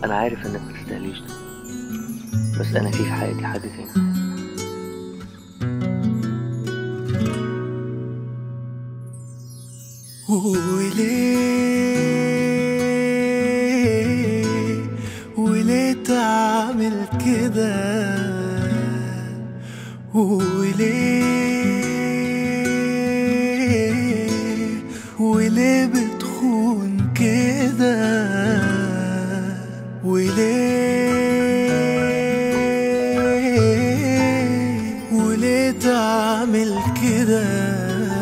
انا عارف انك ما تستاهليش ده بس انا في في حياتي حد تاني وليه وليه تعمل كده وليه وليه بتخون كده وليه وليه تعمل كده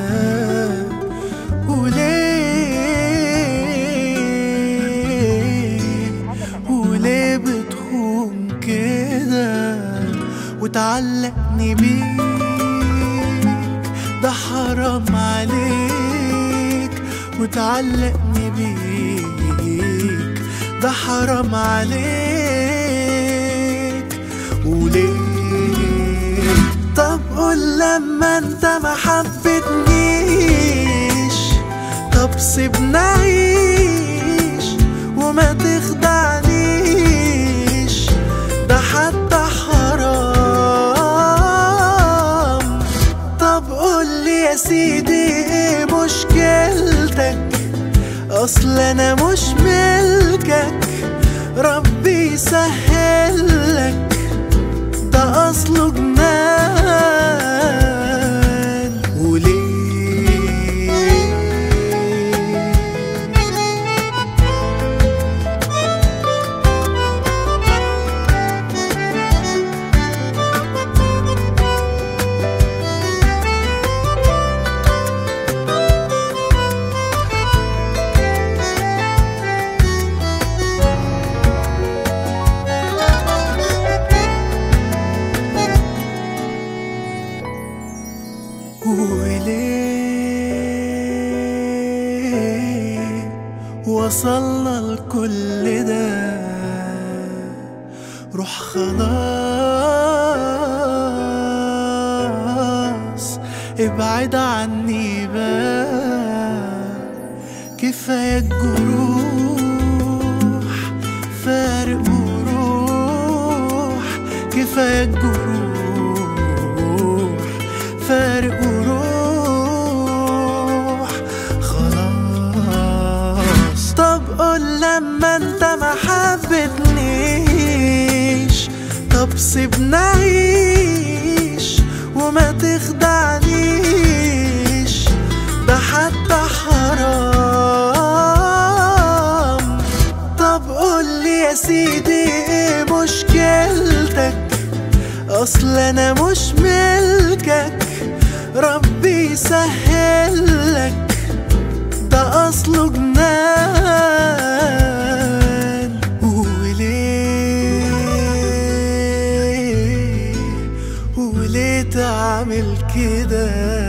وليه وليه بتخون كده وتعلقني بيك ده حرام عليك وتعلقني بيك ده حرام عليك وليه طب قول لما انت ما حبتنيش طب سيبنا عيش وما تخدعنيش ده حتى حرام طب قولي يا سيدي ايه مشكلتك اصل انا مش ملكك ربي يسهلك ده اصله جنان وليه وليه وصلنا لكل ده روح خلاص ابعد عني بقى كفاية الجروح فارق وروح كفاية الجروح فارق وروح خلاص طب قول لما انت ما حبتنيش طب سيبنا عيش وما تخدعنيش ده حتى حرام طب قولي يا سيدي ايه مشكلتك اصل انا مش ملكك ربي يسهلك ده اصله جنان وليه وليه تعمل كده